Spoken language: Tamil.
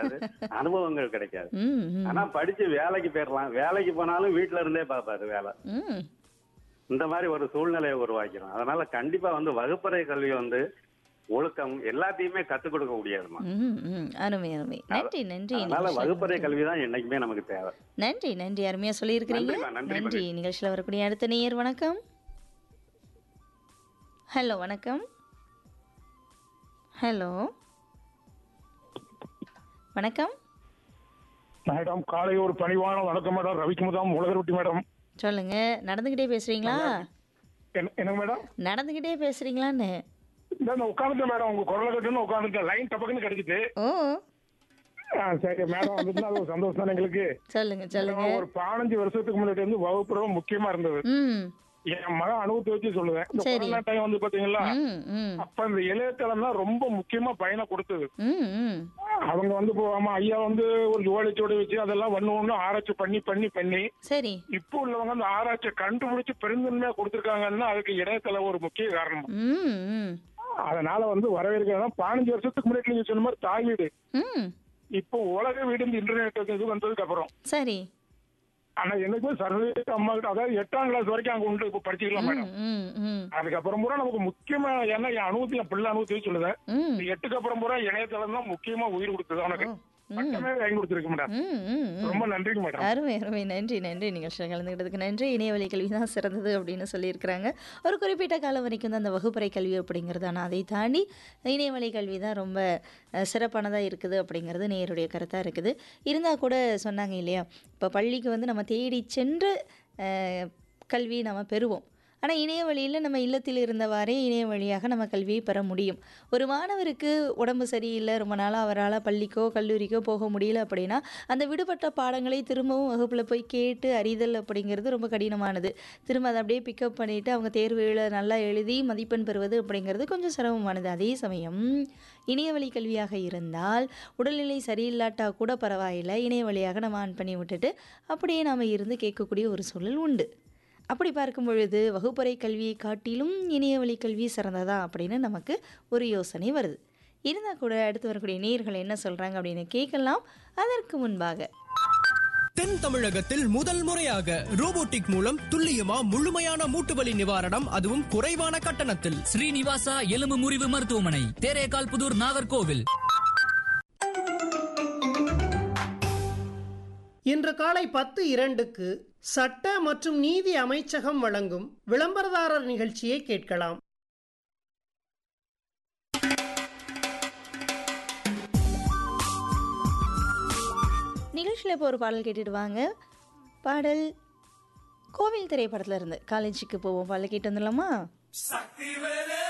கிடைக்காது அனுபவங்கள் கிடைக்காது ம் ம், ஆனா படிச்சு வேலைக்கு போயிடலாம் வேலைக்கு போனாலும் வீட்ல இருந்தே பார்ப்பாரு வேலை ம் இந்த மாதிரி ஒரு சூழ்நிலையை உருவாக்கிறோம் அதனால கண்டிப்பா வந்து வகுப்பறை கல்வி வந்து ஒழுக்கம் எல்லாத்தையுமே கத்துக் கொடுக்க முடியாதுமா ம் ம் அருமை அருமை நன்றி நன்றி அதனால நிகழ்ச்சியில் வகுப்பறை வந்து- கல்வி தான் என்னைக்குமே நமக்கு தேவை நன்றி நன்றி அருமையா சொல்லியிருக்கிறீங்க நன்றிம்மா, நன்றி, நன்றி நிகழ்ச்சியில் வரக்கூடிய அடுத்த நேயர் வணக்கம் ஹலோ வணக்கம் ஹலோ வணக்கம் மேடம் காலை ஒரு பணிவான வணக்கம் மேடம் ரவிக்குமுதாம் உலகரொட்டி மேடம் சொல்லுங்க நடந்துகிட்டே பேசுறீங்களா என்ன- என்னங்க மேடம் நடந்துகிட்டே பேசுறீங்களான்னு இந்த உட்காந்துட்டேன் மேடம் உங்க குரலை கட்டுன்னு உட்காந்துட்டேன் லைன் டப்பக்குன்னு கிடைச்சிட்டு ஓ ஆ, சரி மேடம் வந்துட்டு அது ஒரு சந்தோஷம் தான் எங்களுக்கு சொல்லுங்க சொல்லுங்க ஒரு பதினஞ்சு வருஷத்துக்கு முன்னாடி வந்து வகுப்பு ரொம்ப முக்கியமா இருந்தது ம் என் மகன் அனுபவத்தை வச்சு சொல்லுவேன் இந்த சரி. கொரோனா டைம் வந்து பாத்தீங்களா ம் ம் அப்ப இந்த இளையத்தளம் தான் ரொம்ப முக்கியமா பயனை கொடுத்தது ம் ம் அவங்க வந்து இப்போ ஆமா ஐயா வந்து ஒரு ஜோடிச்சோட வச்சு அதெல்லாம் ஒண்ணு ஒண்ணு ஆராய்ச்சி பண்ணி பண்ணி பண்ணி சரி இப்போ உள்ளவங்க அந்த ஆராய்ச்சியை கண்டுபிடிச்சு பெருந்தன்மையா கொடுத்திருக்காங்கன்னா அதுக்கு இணையதளம் ஒரு முக்கிய காரணம் ம் ம் அதனால வந்து வரவேற்கிறதா பதினஞ்சு வருஷத்துக்கு முன்னாடி நீங்க சொன்ன மாதிரி தாய் வீடு ம் இப்போ உலக வீடு இந்த இன்டர்நெட் இது வந்ததுக்கு அப்புறம் சரி ஆனா எனக்குமே சர்வதேச அம்மா கிட்ட அதாவது எட்டாம் கிளாஸ் வரைக்கும் அங்க உண்டு இப்போ படிச்சுக்கலாம் ம் மேடம் ம் ம் அதுக்கப்புறம் பூரா நமக்கு முக்கியமா ஏன்னா என் அனுபவத்தை என் பிள்ளை அனுபவத்தையும் சொல்லுதேன் ம் இந்த எட்டுக்கு அப்புறம் பூரா இணையதளம் தான் முக்கியமா உயிர் கொடுத்தது அவனுக்கு ஓ, ம் பட்டமே வாங்கி கொடுத்துருக்கு மேடம் ம் ம் ம் ரொம்ப நன்றிங்க மேடம் அருமை அருமை நன்றி நன்றி நிகழ்ச்சியில் கலந்துக்கிட்டதுக்கு நன்றி இணையவழி கல்வி தான் சிறந்தது அப்படின்னு சொல்லியிருக்கிறாங்க ஒரு குறிப்பிட்ட காலம் வரைக்கும் தான் அந்த வகுப்பறை கல்வி அப்படிங்கிறது ஆனால் அதை தாண்டி இணையவழி கல்வி தான் ரொம்ப அஹ், சிறப்பானதாக இருக்குது அப்படிங்கிறது நேருடைய கருத்தாக இருக்குது இருந்தால் கூட சொன்னாங்க இல்லையா இப்போ பள்ளிக்கு வந்து நம்ம தேடி சென்று அஹ், கல்வி நம்ம பெறுவோம் ஆனால் இணைய வழியில் நம்ம இல்லத்தில் இருந்தவாறே இணைய வழியாக நம்ம கல்வியை பெற முடியும் ஒரு மாணவருக்கு உடம்பு சரியில்லை ரொம்ப நாளாக அவரால் பள்ளிக்கோ கல்லூரிக்கோ போக முடியல அப்படின்னா அந்த விடுபட்ட பாடங்களை திரும்பவும் வகுப்பில் போய் கேட்டு அறிதல் அப்படிங்கிறது ரொம்ப கடினமானது திரும்ப அதை அப்படியே பிக்கப் பண்ணிவிட்டு அவங்க தேர்வுகளை நல்லா எழுதி மதிப்பெண் பெறுவது அப்படிங்கிறது கொஞ்சம் சிரமமானது அதே சமயம் இணைய வழி கல்வியாக இருந்தால் உடல்நிலை சரியில்லாட்டா கூட பரவாயில்லை இணைய வழியாக நம்ம ஆன் பண்ணி விட்டுட்டு அப்படியே நாம் இருந்து கேட்கக்கூடிய ஒரு சூழல் உண்டு அப்படி பார்க்கும் பொழுது வகுப்பறை கல்வியை காட்டிலும் இணைய வழி கல்வி சிறந்ததா அப்படின்னு நமக்கு ஒரு யோசனை வருது இருந்தால் கூட அடுத்து வரக்கூடிய நேயர்கள் என்ன சொல்கிறாங்க அப்படின்னு கேட்கலாம் அதற்கு முன்பாக தென் தமிழகத்தில் முதல் முறையாக ரோபோட்டிக் மூலம் துல்லியமா முழுமையான மூட்டு வலி நிவாரணம் அதுவும் குறைவான கட்டணத்தில் ஸ்ரீனிவாசா எலும்பு முறிவு மருத்துவமனை தேரேகால் புதூர் நாகர்கோவில் இன்று காலை பத்து இரண்டுக்கு சட்ட மற்றும் நீதி அமைச்சகம் வழங்கும் விளம்பரதாரர் நிகழ்ச்சியை கேட்கலாம் நிகழ்ச்சியில் இப்போ ஒரு பாடல் கேட்டுட்டு வாங்க பாடல் கோவில் திரைப்படத்துல இருந்து காலேஜுக்கு போவோம் பாடல் கேட்டு வந்துடலாமா சக்தி வேலே